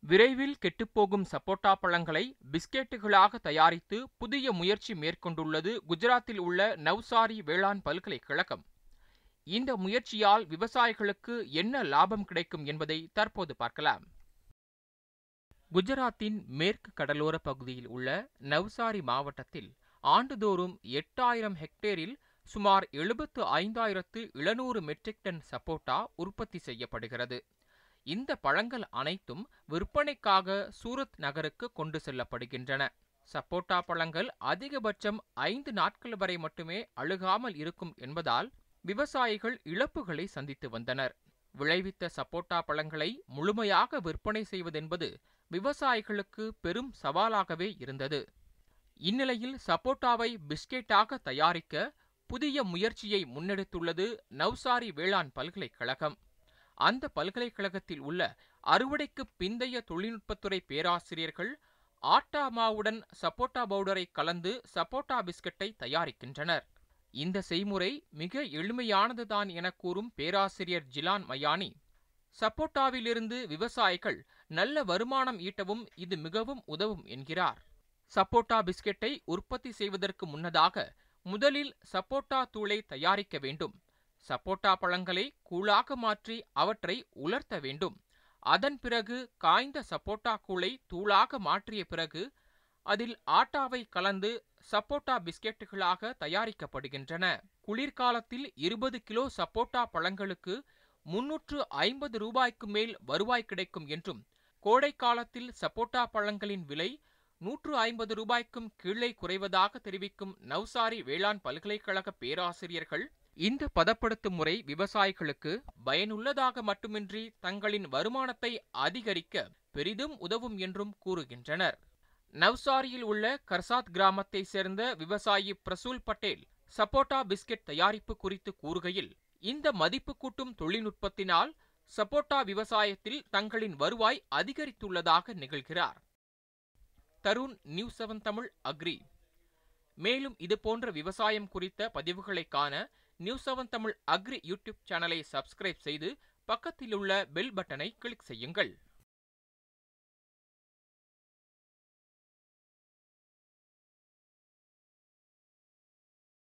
விரைவில் கெட்டுப்போகும் சப்போட்டா பழங்களை பிஸ்கெட்டுகளாக தயாரித்து புதிய முயற்சி மேற்கொண்டுள்ளது குஜராத்தில் உள்ள நவ்சாரி வேளாண் பல்கலைக்கழகம் இந்த முயற்சியால் விவசாயிகளுக்கு என்ன லாபம் கிடைக்கும் என்பதை தற்போது பார்க்கலாம் குஜராத்தின் மேற்கு கடலோர பகுதியில் உள்ள நவ்சாரி மாவட்டத்தில் ஆண்டுதோறும் எட்டாயிரம் ஹெக்டேரில் சுமார் எழுபத்து ஐந்தாயிரத்து எழுநூறு மெட்ரிக் டன் சப்போட்டா உற்பத்தி செய்யப்படுகிறது இந்த பழங்கள் அனைத்தும் விற்பனைக்காக சூரத் நகருக்கு கொண்டு செல்லப்படுகின்றன சப்போட்டா பழங்கள் அதிகபட்சம் ஐந்து நாட்கள் வரை மட்டுமே அழுகாமல் இருக்கும் என்பதால் விவசாயிகள் இழப்புகளை சந்தித்து வந்தனர் விளைவித்த சப்போட்டா பழங்களை முழுமையாக விற்பனை செய்வதென்பது விவசாயிகளுக்கு பெரும் சவாலாகவே இருந்தது இந்நிலையில் சப்போட்டாவை பிஸ்கெட்டாக தயாரிக்க புதிய முயற்சியை முன்னெடுத்துள்ளது நவ்சாரி வேளாண் பல்கலைக்கழகம் அந்த பல்கலைக்கழகத்தில் உள்ள அறுவடைக்கு பிந்தைய தொழில்நுட்பத்துறை பேராசிரியர்கள் ஆட்டா மாவுடன் சப்போட்டா பவுடரை கலந்து சப்போட்டா பிஸ்கட்டை தயாரிக்கின்றனர் இந்த செய்முறை மிக எளிமையானதுதான் என கூறும் பேராசிரியர் ஜிலான் மயானி சப்போட்டாவிலிருந்து விவசாயிகள் நல்ல வருமானம் ஈட்டவும் இது மிகவும் உதவும் என்கிறார் சப்போட்டா பிஸ்கெட்டை உற்பத்தி செய்வதற்கு முன்னதாக முதலில் சப்போட்டா தூளை தயாரிக்க வேண்டும் சப்போட்டா பழங்களை கூழாக மாற்றி அவற்றை உலர்த்த வேண்டும் அதன் பிறகு காய்ந்த சப்போட்டா கூளை தூளாக மாற்றிய பிறகு அதில் ஆட்டாவை கலந்து சப்போட்டா பிஸ்கெட்டுகளாக தயாரிக்கப்படுகின்றன குளிர்காலத்தில் இருபது கிலோ சப்போட்டா பழங்களுக்கு முன்னூற்று ஐம்பது ரூபாய்க்கு மேல் வருவாய் கிடைக்கும் என்றும் கோடை காலத்தில் சப்போட்டா பழங்களின் விலை நூற்று ஐம்பது ரூபாய்க்கும் கீழே குறைவதாக தெரிவிக்கும் நவ்சாரி வேளாண் பல்கலைக்கழக பேராசிரியர்கள் இந்த பதப்படுத்தும் முறை விவசாயிகளுக்கு பயனுள்ளதாக மட்டுமின்றி தங்களின் வருமானத்தை அதிகரிக்க பெரிதும் உதவும் என்றும் கூறுகின்றனர் நவ்சாரியில் உள்ள கர்சாத் கிராமத்தை சேர்ந்த விவசாயி பிரசூல் பட்டேல் சப்போட்டா பிஸ்கெட் தயாரிப்பு குறித்து கூறுகையில் இந்த மதிப்பு கூட்டும் தொழில்நுட்பத்தினால் சப்போட்டா விவசாயத்தில் தங்களின் வருவாய் அதிகரித்துள்ளதாக நிகழ்கிறார் Tarun news seven Tamil agri மேலும் இதுபோன்ற விவசாயம் குறித்த பதிவுகளை காண news seven Tamil agri YouTube சேனலை சப்ஸ்கிரைப் செய்து பக்கத்தில் உள்ள பெல் பட்டனை கிளிக் செய்யுங்கள்